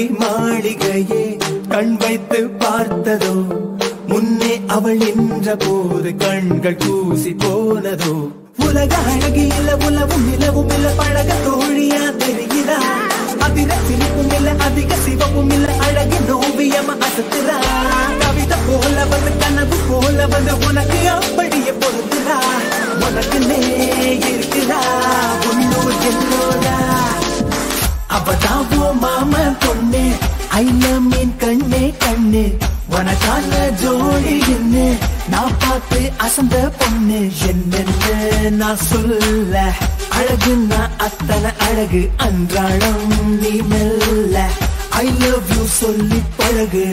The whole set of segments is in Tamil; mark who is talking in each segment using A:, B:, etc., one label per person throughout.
A: மாளிகையே கண் வைத்து பார்த்ததோ முன்னே அவள் நின்ற போது கண்கள் கூசி போனதோ உலக அழகு இல்ல உலவும் நிலவும் இல்ல பழக தோழியா தெரிகிறா அதிர சிரிப்பும் இல்ல அதிக சிவப்பும் இல்ல அழகு நோவியமா அசத்துறா கவிதை போல வந்து கனவு போல வந்து உனக்கு அப்படியே பொருந்துறா உனக்கு நே இருக்கிறா உள்ளூர் என்னோடா அவதாவோ மாமன் பொண்ணு ஐல மீன் கண்ணே கண்ணு உனக்கான ஜோடி என்ன நான் பார்த்து அசந்த பொண்ணு என்னென்னு நான் சொல்ல அழகுன்னா அத்தனை அழகு அன்றாடம் நீ மெல்ல ஐ லவ் யூ சொல்லி பழகு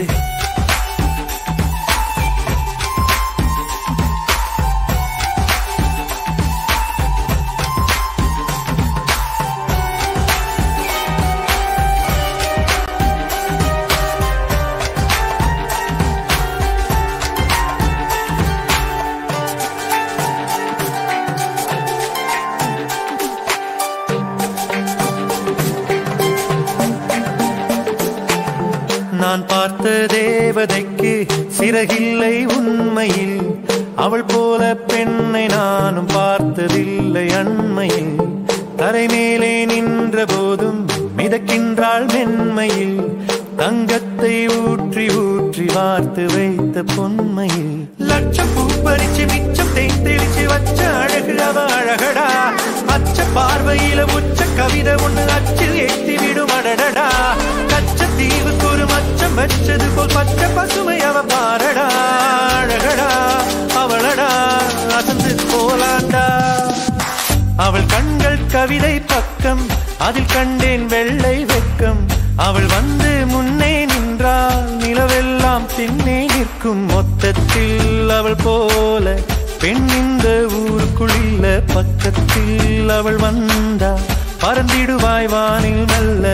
B: நான் பார்த்த தேவதைக்கு சிறகில்லை உண்மையில் அவள் போல பெண்ணை நானும் பார்த்ததில்லை அண்மையில் தரை மேலே நின்ற போதும் மிதக்கின்றாள் மென்மையில் தங்கத்தை ஊற்றி ஊற்றி வார்த்து வைத்த பொன்மையில் லட்சம் பூ பறிச்சு மிச்சம் தேன் தெளிச்சு வச்ச அழகு அவ அழகடா அச்ச பார்வையில உச்ச கவிதை ஒண்ணு அச்சில் ஏத்தி விடும் அடடடா கச்ச தீவுக்கு ஒரு மச்சம் வச்சது போல் பச்சை பசுமை அவ பாரடா அழகடா அவளடா அசந்து போலாண்டா அவள் கண்கள் கவிதை பக்கம் அதில் கண்டேன் வெள்ளை வெக்கம் அவள் வந்து முன்னே நின்றால் நிலவெல்லாம் பின்னே நிற்கும் மொத்தத்தில் அவள் போல பெண் இந்த ஊருக்குள் இல்ல பக்கத்தில் அவள் வந்தா பறந்திடுவாய் வானில் மெல்ல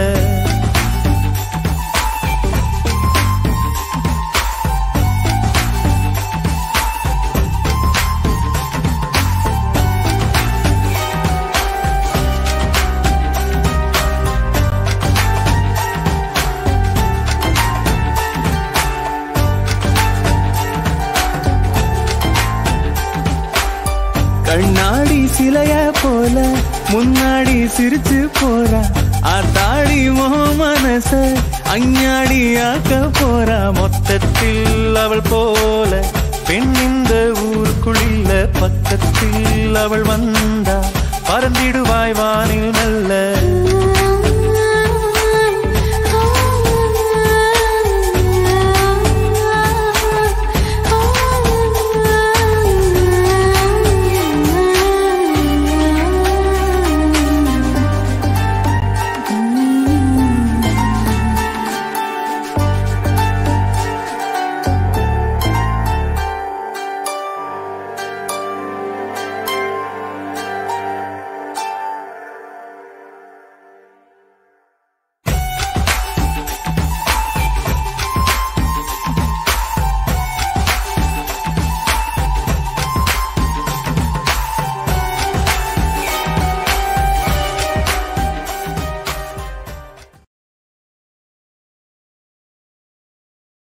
A: கண்ணாடி சிலைய போல முன்னாடி சிரிச்சு போறா ஆத்தாடி மோ மனச அஞ்ஞாடி ஆக்க போறா
B: மொத்தத்தில் அவள் போல பெண் இந்த ஊருக்குள்ள பக்கத்தில் அவள் வந்தா பறந்திடுவாய் வானில் மெல்ல